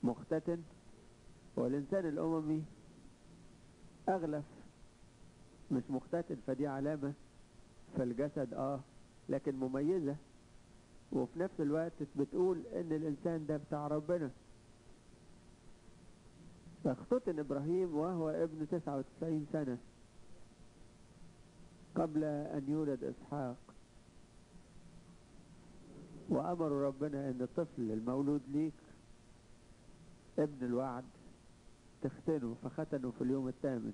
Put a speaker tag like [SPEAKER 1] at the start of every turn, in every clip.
[SPEAKER 1] مختتن والإنسان الأممي أغلف مش مختتن فدي علامة في الجسد آه لكن مميزة وفي نفس الوقت بتقول إن الإنسان ده بتاع ربنا فاختتن إبراهيم وهو ابن 99 سنة قبل أن يولد إسحاق وأمروا ربنا أن الطفل المولود ليك ابن الوعد تختنه فختنه في اليوم الثامن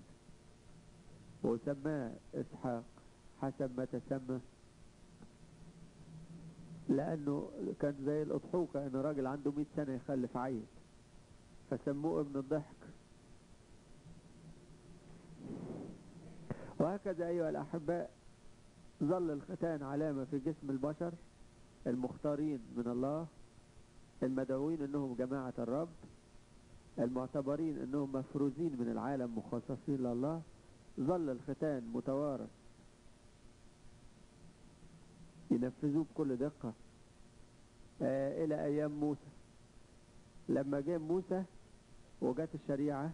[SPEAKER 1] وسماه إسحاق حسب ما تسمى لأنه كان زي الأضحوكة أن راجل عنده 100 سنة يخلف عيل فسموه ابن الضحك وهكذا أيها الأحباء ظل الختان علامة في جسم البشر المختارين من الله المدعوين أنهم جماعة الرب المعتبرين أنهم مفروزين من العالم مخصصين لله ظل الختان متوارث ينفذوه بكل دقة آه إلى أيام موسى لما جاء موسى وجات الشريعة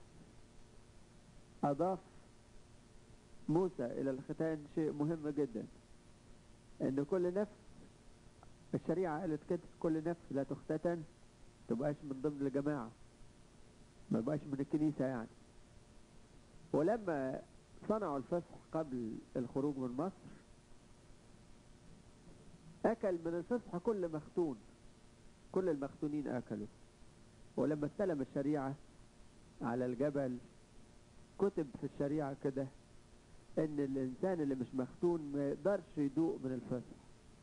[SPEAKER 1] أضاف موسى إلى الختان شيء مهم جدا إن كل نفس الشريعة قالت كده كل نفس لا تختتن تبقاش من ضمن الجماعة ما بقاش من الكنيسة يعني ولما صنعوا الفسح قبل الخروج من مصر أكل من الفسح كل مختون كل المختونين أكلوا ولما استلم الشريعة على الجبل كتب في الشريعة كده ان الانسان اللي مش مختون ما يقدرش يدوق من الفسح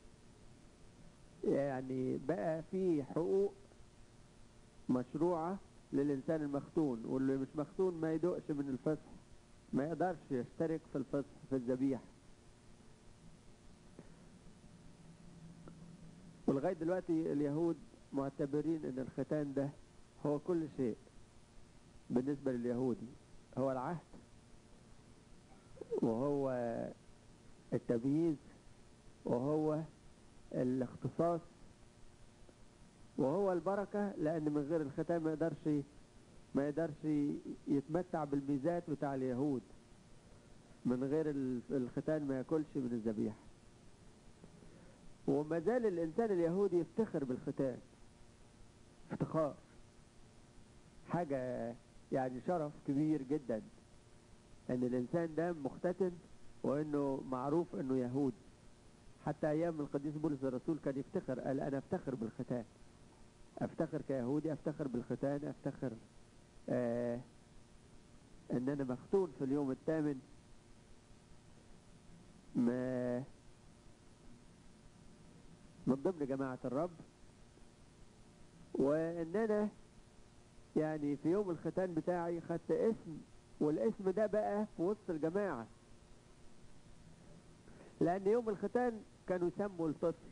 [SPEAKER 1] يعني بقى في حقوق مشروعة للإنسان المختون واللي مش مختون ما يدوقش من الفسح ما يقدرش يشترك في الفسح في الذبيحة ولغاية دلوقتي اليهود معتبرين ان الختان ده هو كل شيء بالنسبة لليهودي هو العهد وهو التمييز وهو الاختصاص وهو البركة لأن من غير الختان ما يقدرش ما يقدرش يتمتع بالميزات بتاع اليهود من غير الختان ما ياكلش من الذبيحة وما زال الإنسان اليهودي يفتخر بالختان افتخار حاجة يعني شرف كبير جدا ان الانسان ده مختتن وانه معروف انه يهودي حتى ايام القديس بولس الرسول كان يفتخر قال انا افتخر بالختان افتخر كيهودي افتخر بالختان افتخر آه ان انا مختون في اليوم الثامن ما من ضمن جماعة الرب وان انا يعني في يوم الختان بتاعي خدت اسم والاسم ده بقى في وسط الجماعة لأن يوم الختان كانوا يسموا الطفل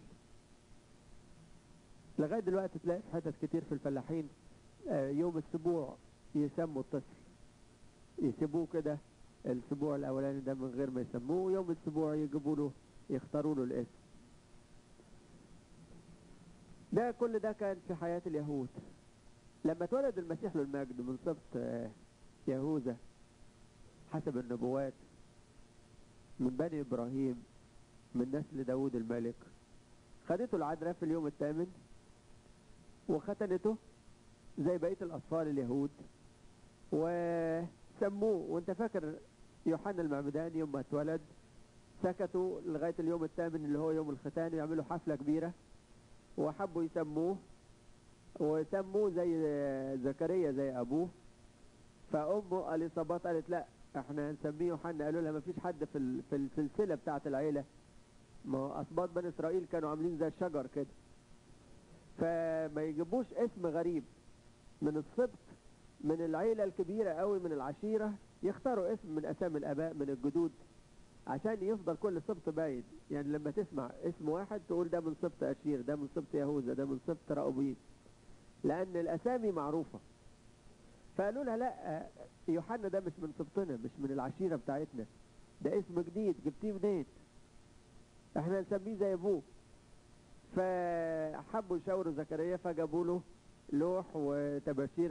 [SPEAKER 1] لغاية دلوقتي تلاقي في حتت كتير في الفلاحين يوم السبوع يسموا الطفل يسيبوه كده السبوع الأولاني ده من غير ما يسموه يوم السبوع يجيبوا له يختاروا له الاسم ده كل ده كان في حياة اليهود لما اتولد المسيح للمجد من سبط يهوذا حسب النبوات من بني إبراهيم من نسل داود الملك خدته العذراء في اليوم الثامن وختنته زي بقية الأطفال اليهود وسموه وانت فاكر يوحنا المعمدان يوم ما اتولد سكتوا لغاية اليوم الثامن اللي هو يوم الختان يعملوا حفلة كبيرة وحبوا يسموه وسموه زي زكريا زي أبوه فأمه اليصابات قالت لا احنا هنسميه يوحنا قالوا لها ما فيش حد في في السلسله بتاعه العيله ما هو اسباط بني اسرائيل كانوا عاملين زي الشجر كده فما يجيبوش اسم غريب من السبط من العيله الكبيره قوي من العشيره يختاروا اسم من اسامي الاباء من الجدود عشان يفضل كل سبط باين يعني لما تسمع اسم واحد تقول ده من سبط اشير ده من سبط يهوذا ده من سبط راؤوبين لان الاسامي معروفه فقالوا لها لا يوحنا ده مش من سبطنا مش من العشيرة بتاعتنا ده اسم جديد جبتيه منين احنا نسميه زي ابوه فحبوا يشاوروا زكريا فجابوا له لوح وتباشير